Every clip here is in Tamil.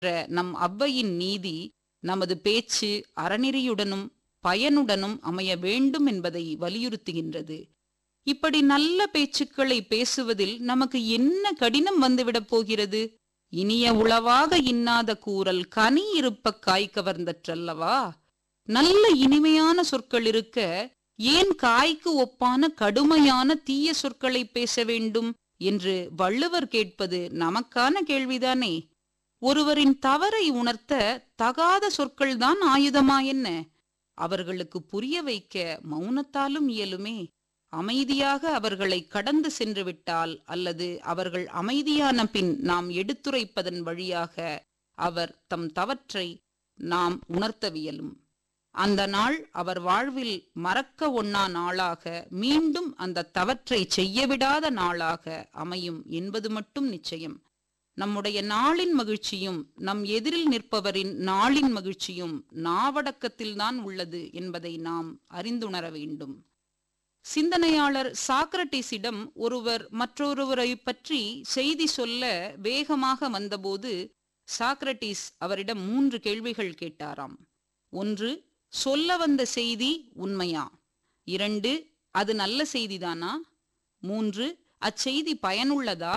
நம் அவ்வையின் நீதி நமது பேச்சு அறநெறியுடனும் பயனுடனும் அமைய வேண்டும் என்பதை வலியுறுத்துகின்றது இப்படி நல்ல பேச்சுக்களை பேசுவதில் நமக்கு என்ன கடினம் வந்துவிடப் போகிறது இனிய உளவாக இன்னாத கூறல் கனி இருப்ப காய் கவர்ந்தற்றல்லவா நல்ல இனிமையான சொற்கள் இருக்க ஏன் காய்க்கு ஒப்பான கடுமையான தீய சொற்களை பேச வேண்டும் என்று வள்ளுவர் கேட்பது நமக்கான கேள்விதானே ஒருவரின் தவறை உணர்த்த தகாத சொற்கள்தான் ஆயுதமா என்ன அவர்களுக்கு புரிய வைக்க மௌனத்தாலும் இயலுமே அமைதியாக அவர்களை கடந்து சென்று விட்டால் அல்லது அவர்கள் அமைதியான பின் நாம் எடுத்துரைப்பதன் வழியாக அவர் தம் தவற்றை நாம் உணர்த்தவியலும் அந்த நாள் அவர் வாழ்வில் மறக்க ஒண்ணா நாளாக மீண்டும் அந்த தவற்றை செய்யவிடாத நாளாக அமையும் என்பது மட்டும் நிச்சயம் நம்முடைய நாளின் மகிழ்ச்சியும் நம் எதிரில் நிற்பவரின் நாளின் மகிழ்ச்சியும் நாவடக்கத்தில்தான் உள்ளது என்பதை நாம் அறிந்துணர வேண்டும் சிந்தனையாளர் சாக்ரட்டிஸிடம் ஒருவர் மற்றொருவரை பற்றி செய்தி சொல்ல வேகமாக வந்தபோது சாக்ரட்டிஸ் அவரிடம் மூன்று கேள்விகள் கேட்டாராம் ஒன்று சொல்ல வந்த செய்தி உண்மையா இரண்டு அது நல்ல செய்திதானா மூன்று அச்செய்தி பயனுள்ளதா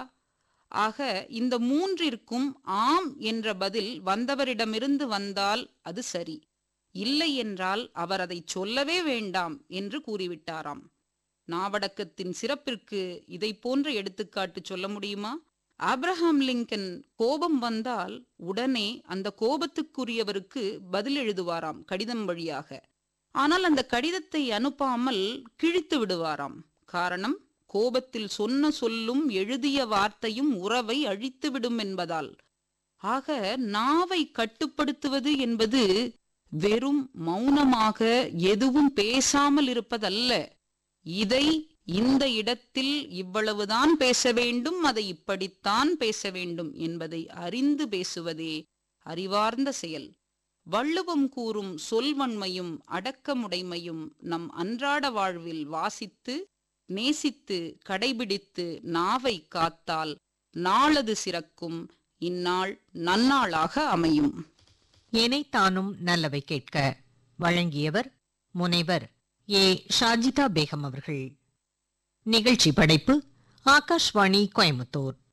ஆக இந்த மூன்றிற்கும் ஆம் என்ற பதில் வந்தவரிடமிருந்து வந்தால் அது சரி இல்லை என்றால் அவர் அதை சொல்லவே வேண்டாம் என்று கூறிவிட்டாராம் நாவடக்கத்தின் சிறப்பிற்கு இதை போன்ற எடுத்துக்காட்டு சொல்ல முடியுமா ஆப்ரஹாம் லிங்கன் கோபம் வந்தால் உடனே அந்த கோபத்துக்குரியவருக்கு பதில் எழுதுவாராம் கடிதம் வழியாக ஆனால் அந்த கடிதத்தை அனுப்பாமல் கிழித்து விடுவாராம் காரணம் கோபத்தில் சொன்ன சொல்லும் எழுதிய வார்த்தையும் உறவை அழித்துவிடும் என்பதால் ஆக நாவை கட்டுப்படுத்துவது என்பது வெறும் மௌனமாக எதுவும் பேசாமல் இருப்பதல்ல இதை இந்த இடத்தில் இவ்வளவுதான் பேச வேண்டும் அதை இப்படித்தான் பேச வேண்டும் என்பதை அறிந்து பேசுவதே அறிவார்ந்த செயல் வள்ளுவம் கூறும் சொல்வன்மையும் அடக்கமுடைமையும் நம் அன்றாட வாழ்வில் வாசித்து நேசித்து கடைபிடித்து நாவை காத்தால் நாளது சிறக்கும் இந்நாள் நன்னாளாக அமையும் எனைத்தானும் நல்லவை கேட்க வழங்கியவர் முனைவர் ஏ ஷாஜிதா பேகம் அவர்கள் நிகழ்ச்சி படைப்பு ஆகாஷ்வாணி கோயம்புத்தூர்